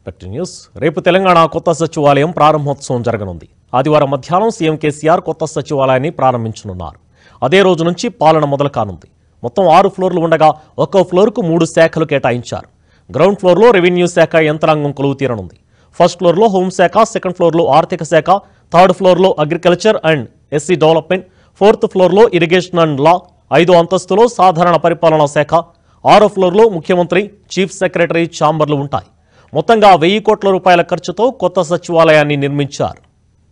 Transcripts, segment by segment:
back to news రేపు తెలంగాణ కొత్త సచివాలయం ప్రారంభోత్సవం జరగనుంది ఆదివారం మధ్యాహ్నం సీఎం కేసీఆర్ కొత్త సచివాలయాన్ని ప్రారంభించనున్నారు అదే రోజు నుంచి పాలన మొదలు కానుంది మొత్తం ఆరు ఫ్లోర్లు ఉండగా ఒక్కో ఫ్లోర్కు మూడు శాఖలు కేటాయించారు గ్రౌండ్ ఫ్లోర్లో రెవెన్యూ శాఖ యంత్రాంగం కొలువు తీరనుంది ఫస్ట్ ఫ్లోర్లో హోంశాఖ సెకండ్ ఫ్లోర్లో ఆర్థిక శాఖ థర్డ్ ఫ్లోర్లో agriculture and SC development fourth ఫ్లోర్లో ఇరిగేషన్ అండ్ లా ఐదో అంతస్తులో సాధారణ పరిపాలనా శాఖ ఆరో ఫ్లోర్లో ముఖ్యమంత్రి చీఫ్ సెక్రటరీ ఛాంబర్లు ఉంటాయి మొత్తంగా వెయ్యి కోట్ల రూపాయల ఖర్చుతో కొత్త సచివాలయాన్ని నిర్మించారు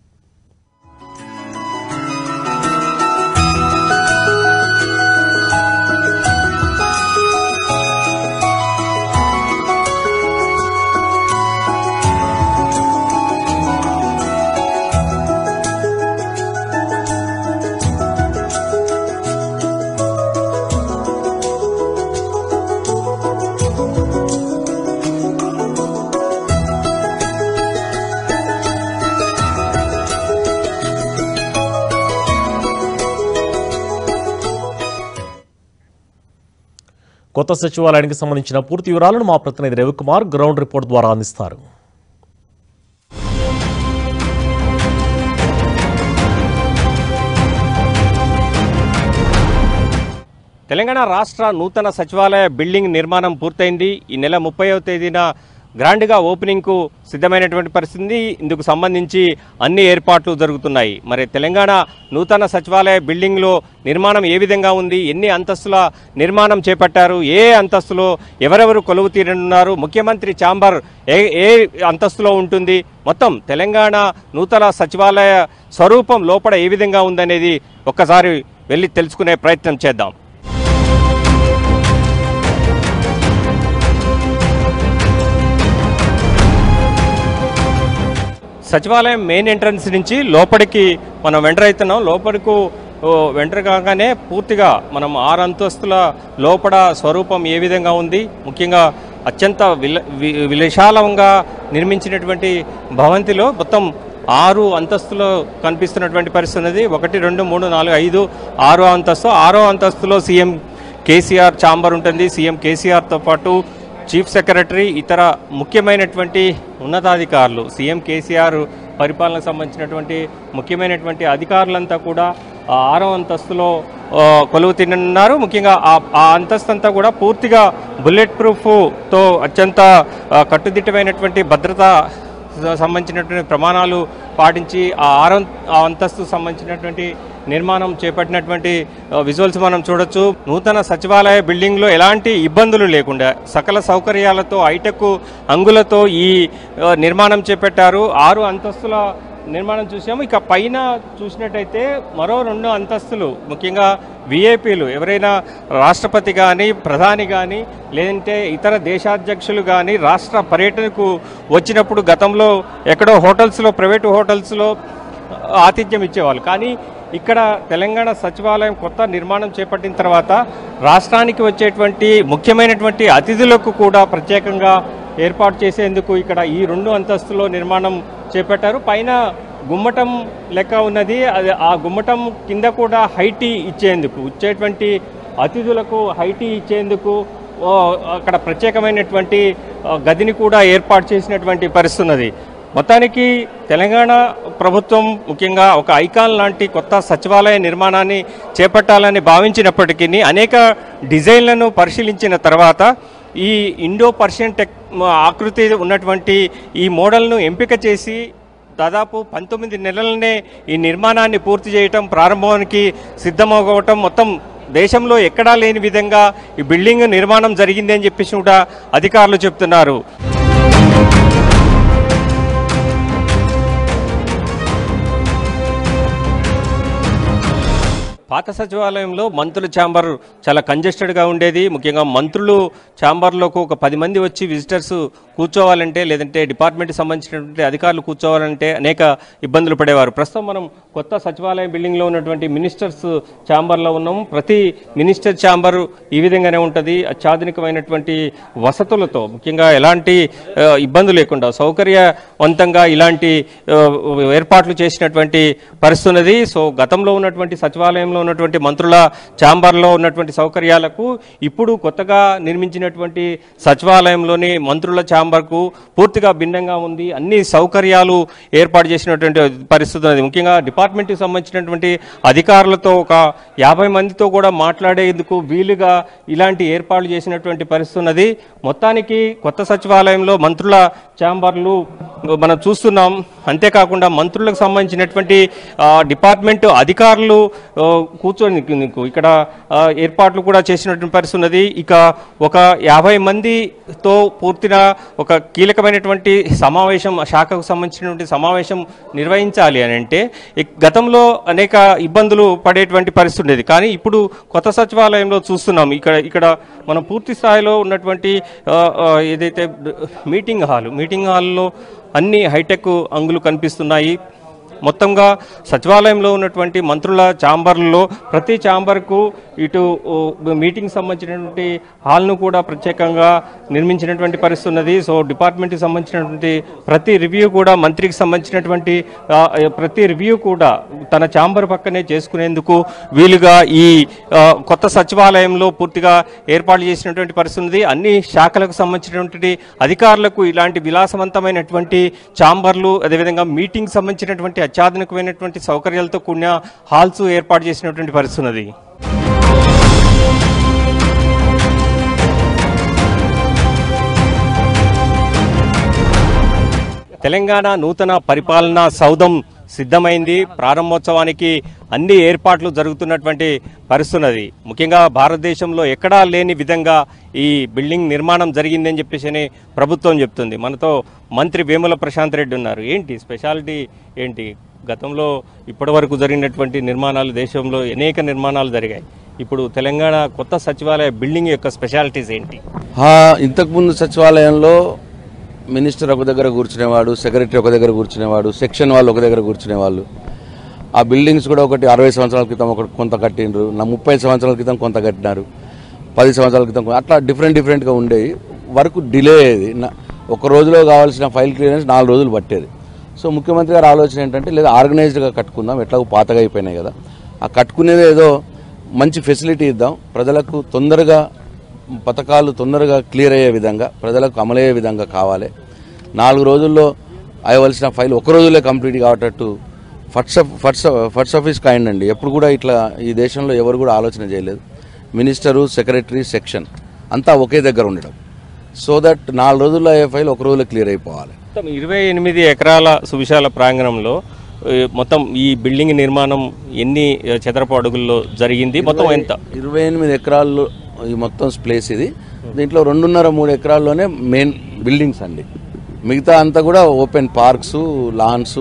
కొత్త సచివాలయానికి సంబంధించిన పూర్తి వివరాలను మా ప్రతినిధి రవికుమార్ గ్రౌండ్ రిపోర్ట్ ద్వారా అందిస్తారు తెలంగాణ రాష్ట్ర నూతన సచివాలయ బిల్డింగ్ నిర్మాణం పూర్తయింది ఈ నెల ముప్పైవ తేదీన గ్రాండ్గా ఓపెనింగ్కు సిద్ధమైనటువంటి పరిస్థితి ఇందుకు సంబంధించి అన్ని ఏర్పాట్లు జరుగుతున్నాయి మరి తెలంగాణ నూతన సచివాలయ బిల్డింగ్లో నిర్మాణం ఏ విధంగా ఉంది ఎన్ని అంతస్తుల నిర్మాణం చేపట్టారు ఏ అంతస్తులో ఎవరెవరు కొలువు తీరనున్నారు ముఖ్యమంత్రి ఛాంబర్ ఏ ఏ అంతస్తులో ఉంటుంది మొత్తం తెలంగాణ నూతన సచివాలయ స్వరూపం లోపల ఏ విధంగా ఉందనేది ఒక్కసారి వెళ్ళి తెలుసుకునే ప్రయత్నం చేద్దాం సచివాలయం మెయిన్ ఎంట్రన్స్ నుంచి లోపలికి మనం ఎంటర్ అవుతున్నాం లోపలికి ఓ, ఎంటర్ కాగానే పూర్తిగా మనం ఆరు అంతస్తుల లోపల స్వరూపం ఏ విధంగా ఉంది ముఖ్యంగా అత్యంత విల వి- విశాలంగా నిర్మించినటువంటి భవంతిలో మొత్తం ఆరు అంతస్తులో కనిపిస్తున్నటువంటి పరిస్థితి ఉన్నది ఒకటి రెండు మూడు నాలుగు ఐదు ఆరో అంతస్తు ఆరో అంతస్తులో సీఎం కేసీఆర్ ఛాంబర్ ఉంటుంది సీఎం కేసీఆర్తో పాటు చీఫ్ సెక్రటరీ ఇతర ముఖ్యమైనటువంటి ఉన్నతాధికారులు సీఎం కేసీఆర్ పరిపాలనకు సంబంధించినటువంటి ముఖ్యమైనటువంటి అధికారులంతా కూడా ఆ ఆరో అంతస్తులో ఆ, కొలువు తిన్నారు ముఖ్యంగా ఆ ఆ అంతస్తు అంతా కూడా పూర్తిగా బుల్లెట్ ప్రూఫ్తో అత్యంత ఆ, కట్టుదిట్టమైనటువంటి భద్రత సంబంధించినటువంటి ప్రమాణాలు పాటించి ఆ ఆరో ఆ అంతస్తు సంబంధించినటువంటి నిర్మాణం చేపట్టినటువంటి ఆ, విజువల్స్ మనం చూడొచ్చు నూతన సచివాలయ బిల్డింగ్లో ఎలాంటి ఇబ్బందులు లేకుండా సకల సౌకర్యాలతో హైటెక్ అంగులతో ఈ ఆ, నిర్మాణం చేపట్టారు ఆరు అంతస్తుల నిర్మాణం చూసాము ఇక పైన చూసినట్టయితే మరో రెండు అంతస్తులు ముఖ్యంగా విఐపీలు ఎవరైనా రాష్ట్రపతి కానీ ప్రధాని కానీ లేదంటే ఇతర దేశాధ్యక్షులు కానీ రాష్ట్ర పర్యటనకు వచ్చినప్పుడు గతంలో ఎక్కడో హోటల్స్లో ప్రైవేటు హోటల్స్లో ఆతిథ్యం ఇచ్చేవాళ్ళు కానీ ఇక్కడ తెలంగాణ సచివాలయం కొత్త నిర్మాణం చేపట్టిన తర్వాత రాష్ట్రానికి వచ్చేటువంటి ముఖ్యమైనటువంటి అతిథులకు కూడా ప్రత్యేకంగా ఏర్పాటు చేసేందుకు ఇక్కడ ఈ రెండు అంతస్తులో నిర్మాణం చేపట్టారు పైన గుమ్మటం లెక్క ఉన్నది అది ఆ గుమ్మటం కింద కూడా హైటీ ఇచ్చేందుకు వచ్చేటువంటి అతిథులకు హైటీ ఇచ్చేందుకు ఓ, అక్కడ ప్రత్యేకమైనటువంటి ఆ, గదిని కూడా ఏర్పాటు చేసినటువంటి పరిస్థితి ఉన్నది మొత్తానికి తెలంగాణ ప్రభుత్వం ముఖ్యంగా ఒక ఐకాన్ లాంటి కొత్త సచివాలయ నిర్మాణాన్ని చేపట్టాలని భావించినప్పటికీ అనేక డిజైన్లను పరిశీలించిన తర్వాత ఈ ఇండో పర్షియన్ టెక్ ఆకృతి ఉన్నటువంటి ఈ మోడల్ను ఎంపిక చేసి దాదాపు పంతొమ్మిది నెలలనే ఈ నిర్మాణాన్ని పూర్తి చేయటం ప్రారంభానికి సిద్ధమవటం మొత్తం దేశంలో ఎక్కడా లేని విధంగా ఈ బిల్డింగ్ నిర్మాణం జరిగింది అని చెప్పేసి కూడా అధికారులు చెప్తున్నారు పాత సచివాలయంలో మంత్రుల ఛాంబర్ చాలా కంజెస్టెడ్గా ఉండేది ముఖ్యంగా మంత్రులు ఛాంబర్లోకి ఒక పది మంది వచ్చి విజిటర్స్ కూర్చోవాలంటే లేదంటే డిపార్ట్మెంట్కి సంబంధించినటువంటి అధికారులు కూర్చోవాలంటే అనేక ఇబ్బందులు పడేవారు ప్రస్తుతం మనం కొత్త సచివాలయం బిల్డింగ్లో ఉన్నటువంటి మినిస్టర్స్ ఛాంబర్లో ఉన్నాము ప్రతి మినిస్టర్ ఛాంబర్ ఈ విధంగానే ఉంటుంది అత్యాధునికమైనటువంటి వసతులతో ముఖ్యంగా ఎలాంటి ఆ, ఇబ్బంది లేకుండా సౌకర్యవంతంగా ఇలాంటి ఆ, ఏర్పాట్లు చేసినటువంటి పరిస్థితి ఉన్నది సో గతంలో ఉన్నటువంటి సచివాలయంలో ఉన్నటువంటి మంత్రుల ఛాంబర్లో ఉన్నటువంటి సౌకర్యాలకు ఇప్పుడు కొత్తగా నిర్మించినటువంటి సచివాలయంలోని మంత్రుల ఛాంబర్ ఛాంబర్కు పూర్తిగా భిన్నంగా ఉంది అన్ని సౌకర్యాలు ఏర్పాటు చేసినటువంటి పరిస్థితి ఉన్నది ముఖ్యంగా డిపార్ట్మెంట్కి సంబంధించినటువంటి అధికారులతో ఒక యాభై మందితో కూడా మాట్లాడేందుకు వీలుగా ఇలాంటి ఏర్పాట్లు చేసినటువంటి పరిస్థితి ఉన్నది మొత్తానికి కొత్త సచివాలయంలో మంత్రుల ఛాంబర్లు మనం చూస్తున్నాం అంతేకాకుండా మంత్రులకు సంబంధించినటువంటి ఆ, డిపార్ట్మెంట్ అధికారులు ఆ, కూర్చొని నీకు ఇక్కడ ఆ, ఏర్పాట్లు కూడా చేసినటువంటి పరిస్థితి ఉన్నది ఇక ఒక యాభై మందితో పూర్తిగా ఒక కీలకమైనటువంటి సమావేశం ఆ శాఖకు సంబంధించినటువంటి సమావేశం నిర్వహించాలి అని అంటే ఇక్ గతంలో అనేక ఇబ్బందులు పడేటువంటి పరిస్థితి ఉండేది కానీ ఇప్పుడు కొత్త సచివాలయంలో చూస్తున్నాం ఇక్కడ ఇక్కడ మనం పూర్తి స్థాయిలో ఉన్నటువంటి ఆ, ఆ, ఏదైతే మీటింగ్ హాల్ మీటింగ్ హాల్లో అన్ని హైటెక్ అంగులు కనిపిస్తున్నాయి మొత్తంగా సచివాలయంలో ఉన్నటువంటి మంత్రుల ఛాంబర్లలో ప్రతి ఛాంబర్కు ఇటు ఓ, మీటింగ్ సంబంధించినటువంటి హాల్ను కూడా ప్రత్యేకంగా నిర్మించినటువంటి పరిస్థితి ఉన్నది సో డిపార్ట్మెంట్కి సంబంధించినటువంటి ప్రతి రివ్యూ కూడా మంత్రికి సంబంధించినటువంటి ఆ, ప్రతి రివ్యూ కూడా తన ఛాంబర్ పక్కనే చేసుకునేందుకు వీలుగా ఈ ఆ, కొత్త సచివాలయంలో పూర్తిగా ఏర్పాటు చేసినటువంటి పరిస్థితి ఉంది అన్ని శాఖలకు సంబంధించినటువంటి అధికారులకు ఇలాంటి విలాసవంతమైనటువంటి ఛాంబర్లు అదేవిధంగా మీటింగ్ సంబంధించినటువంటి అత్యాధునికమైనటువంటి సౌకర్యాలతో కూడిన హాల్స్ ఏర్పాటు చేసినటువంటి పరిస్థితి ఉన్నది తెలంగాణ నూతన పరిపాలనా సౌధం సిద్ధమైంది ప్రారంభోత్సవానికి అన్ని ఏర్పాట్లు జరుగుతున్నటువంటి పరిస్థితున్నది ముఖ్యంగా భారతదేశంలో ఎక్కడా లేని విధంగా ఈ బిల్డింగ్ నిర్మాణం జరిగిందని చెప్పేసి అని ప్రభుత్వం చెప్తుంది మనతో మంత్రి వేముల ప్రశాంత్ రెడ్డి ఉన్నారు ఏంటి స్పెషాలిటీ ఏంటి గతంలో ఇప్పటి వరకు జరిగినటువంటి నిర్మాణాలు దేశంలో అనేక నిర్మాణాలు జరిగాయి ఇప్పుడు తెలంగాణ కొత్త సచివాలయ బిల్డింగ్ యొక్క స్పెషాలిటీస్ ఏంటి ఆ, ఇంతకుముందు సచివాలయంలో మినిస్టర్ ఒక దగ్గర కూర్చునేవాడు సెక్రటరీ ఒక దగ్గర కూర్చునేవాడు సెక్షన్ వాళ్ళు ఒక దగ్గర కూర్చునేవాళ్ళు ఆ బిల్డింగ్స్ కూడా ఒకటి అరవై సంవత్సరాల క్రితం ఒకటి కొంత కట్టిండ్రు నా ముప్పై సంవత్సరాల క్రితం కొంత కట్టినారు పది సంవత్సరాల క్రితం కొ- అట్లా డిఫరెంట్ డిఫరెంట్గా ఉండేవి వర్క్ డిలే అయ్యేది నా- ఒక రోజులో కావాల్సిన ఫైల్ క్లియరెన్స్ నాలుగు రోజులు పట్టేది సో ముఖ్యమంత్రి గారి ఆలోచన ఏంటంటే లేదా ఆర్గనైజ్డ్గా కట్టుకుందాం ఎట్లాగో పాతగా అయిపోయినాయి కదా ఆ కట్టుకునేది ఏదో మంచి ఫెసిలిటీ ఇద్దాం ప్రజలకు తొందరగా పథకాలు తొందరగా క్లియర్ అయ్యే విధంగా ప్రజలకు అమలయ్యే విధంగా కావాలి నాలుగు రోజుల్లో అయ్యవలసిన ఫైల్ ఒక రోజులే కంప్లీట్ కావటట్టు first first first office kind అండి ఎప్పుడు కూడా ఇట్లా ఈ దేశంలో ఎవరు కూడా ఆలోచన చేయలేదు మినిస్టరు సెక్రటరీ సెక్షన్ అంతా ఒకే దగ్గర ఉండడం సో దట్ నాలుగు రోజుల్లో అయ్యే ఫైల్ ఒక రోజులో క్లియర్ అయిపోవాలి మొత్తం ఇరవై ఎనిమిది ఎకరాల సువిశాల ప్రాంగణంలో ఏ, మొత్తం ఈ బిల్డింగ్ నిర్మాణం ఎన్ని ఏ, చదరపు అడుగుల్లో జరిగింది మొత్తం ఎంత ఇరవై ఎనిమిది ఎకరాల్లో ఈ మొత్తం ప్లేస్ ఇది దీంట్లో రెండున్నర మూడు ఎకరాల్లోనే మెయిన్ బిల్డింగ్స్ అండి మిగతా అంతా కూడా ఓపెన్ పార్క్స్ లాన్స్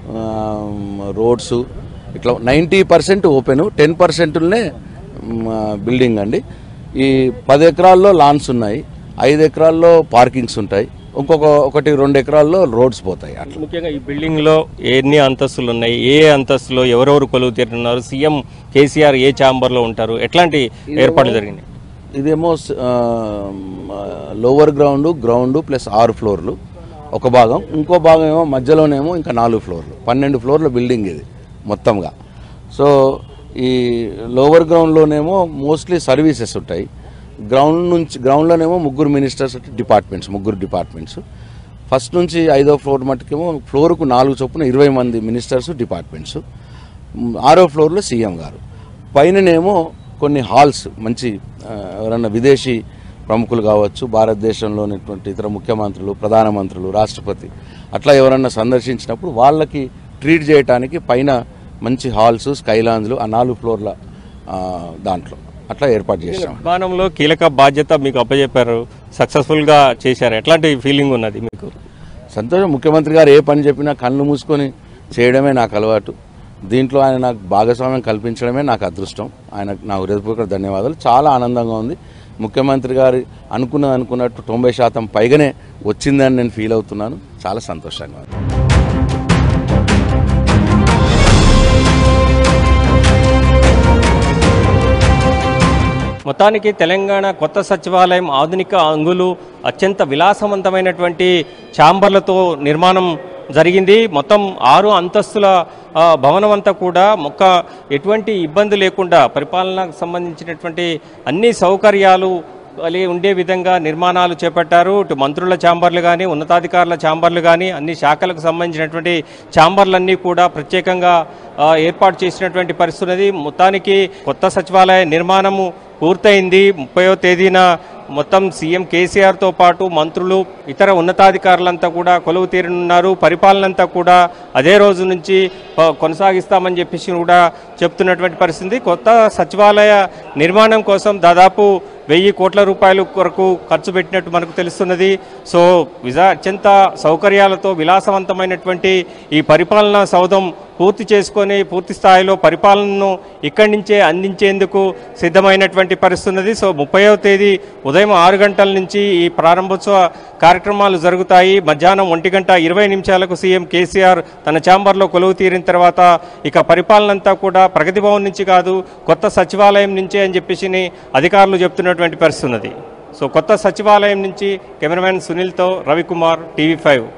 రోడ్స్ ఇట్లా నైంటీ పర్సెంట్ ఓపెన్ టెన్ పర్సెంట్నే బిల్డింగ్ అండి ఈ పది ఎకరాల్లో లాన్స్ ఉన్నాయి ఐదు ఎకరాల్లో పార్కింగ్స్ ఉంటాయి ఇంకొక ఒకటి రెండు ఎకరాల్లో రోడ్స్ పోతాయి అట్లా ముఖ్యంగా ఈ బిల్డింగ్ లో ఎన్ని అంతస్తులు ఉన్నాయి ఏ అంతస్తులో ఎవరెవరు కొలువు తీరుతున్నారు సీఎం కేసీఆర్ ఏ ఛాంబర్ లో ఉంటారు ఎట్లాంటి ఏర్పాట్లు జరిగినాయి ఇదేమో లోవర్ గ్రౌండ్ గ్రౌండ్ ప్లస్ ఆరు ఫ్లోర్లు ఒక భాగం ఇంకో భాగం ఏమో మధ్యలోనేమో ఇంకా నాలుగు ఫ్లోర్లు పన్నెండు ఫ్లోర్ల బిల్డింగ్ ఇది మొత్తంగా సో ఈ లోవర్ గ్రౌండ్లోనేమో మోస్ట్లీ సర్వీసెస్ ఉంటాయి గ్రౌండ్ నుంచి గ్రౌండ్లోనేమో ముగ్గురు మినిస్టర్స్ డిపార్ట్మెంట్స్ ముగ్గురు డిపార్ట్మెంట్స్ ఫస్ట్ నుంచి ఐదో ఫ్లోర్ మట్టుకేమో ఫ్లోర్కు నాలుగు చొప్పున ఇరవై మంది మినిస్టర్స్ డిపార్ట్మెంట్స్ మ్, ఆరో ఫ్లోర్లో సీఎం గారు పైననేమో కొన్ని హాల్స్ మంచి ఆ, ఎవరన్నా విదేశీ ప్రముఖులు కావచ్చు భారతదేశంలో ఉన్నటువంటి ఇతర ముఖ్యమంత్రులు ప్రధానమంత్రులు రాష్ట్రపతి అట్లా ఎవరన్నా సందర్శించినప్పుడు వాళ్ళకి ట్రీట్ చేయడానికి పైన మంచి హాల్స్ స్కైలాంజ్లు ఆ నాలుగు ఫ్లోర్ల ఆ, దాంట్లో అట్లా ఏర్పాటు చేశాం నిర్మాణంలో కీలక బాధ్యత మీకు అప్పచెప్పారు సక్సెస్ఫుల్ గా చేశారు ఎట్లాంటి ఫీలింగ్ ఉన్నది మీకు సంతోషం ముఖ్యమంత్రి గారు ఏ పని చెప్పినా కళ్ళు మూసుకొని చేయడమే నాకు అలవాటు దీంట్లో ఆయన నాకు భాగస్వామ్యం కల్పించడమే నాకు అదృష్టం ఆయన నా హృదయపూర్వక ధన్యవాదాలు చాలా ఆనందంగా ఉంది ముఖ్యమంత్రి గారు అనుకున్నది అనుకున్నట్టు తొంభై శాతం పైగానే వచ్చిందని నేను ఫీల్ అవుతున్నాను చాలా సంతోషంగా ఉంది మొత్తానికి తెలంగాణ కొత్త సచివాలయం ఆధునిక అంగులు అత్యంత విలాసవంతమైనటువంటి ఛాంబర్లతో నిర్మాణం జరిగింది మొత్తం ఆరు అంతస్తుల ఆ, భవనం అంతా కూడా మొక్క ఎటువంటి ఇబ్బంది లేకుండా పరిపాలనకు సంబంధించినటువంటి అన్ని సౌకర్యాలు వలె ఉండే విధంగా నిర్మాణాలు చేపట్టారు ఇటు మంత్రుల ఛాంబర్లు కానీ ఉన్నతాధికారుల ఛాంబర్లు కానీ అన్ని శాఖలకు సంబంధించినటువంటి ఛాంబర్లన్నీ కూడా ప్రత్యేకంగా ఆ, ఏర్పాటు చేసినటువంటి పరిస్థితి ఉన్నది మొత్తానికి కొత్త సచివాలయ నిర్మాణము పూర్తయింది ముప్పయో తేదీన మొత్తం సీఎం కేసీఆర్తో పాటు మంత్రులు ఇతర ఉన్నతాధికారులంతా కూడా కొలువు తీరనున్నారు పరిపాలనంతా కూడా అదే రోజు నుంచి ప- కొనసాగిస్తామని చెప్పేసి కూడా చెప్తున్నటువంటి పరిస్థితి కొత్త సచివాలయ నిర్మాణం కోసం దాదాపు వెయ్యి కోట్ల రూపాయల కొరకు ఖర్చు పెట్టినట్టు మనకు తెలుస్తున్నది సో విజా అత్యంత సౌకర్యాలతో విలాసవంతమైనటువంటి ఈ పరిపాలనా సౌధం పూర్తి చేసుకొని పూర్తి స్థాయిలో పరిపాలనను ఇక్కడి నుంచే అందించేందుకు సిద్ధమైనటువంటి పరిస్థితి ఉన్నది సో ముప్పైవ తేదీ ఉదయం ఆరు గంటల నుంచి ఈ ప్రారంభోత్సవ కార్యక్రమాలు జరుగుతాయి మధ్యాహ్నం ఒంటి గంట ఇరవై నిమిషాలకు సీఎం కేసీఆర్ తన ఛాంబర్లో కొలువు తీరిన తర్వాత ఇక పరిపాలన అంతా కూడా ప్రగతి భవన్ నుంచి కాదు కొత్త సచివాలయం నుంచే అని చెప్పేసి అధికారులు చెప్తున్నటువంటి పరిస్థితి ఉన్నది సో కొత్త సచివాలయం నుంచి కెమెరామెన్ సునీల్తో రవికుమార్ టీవీ ఫైవ్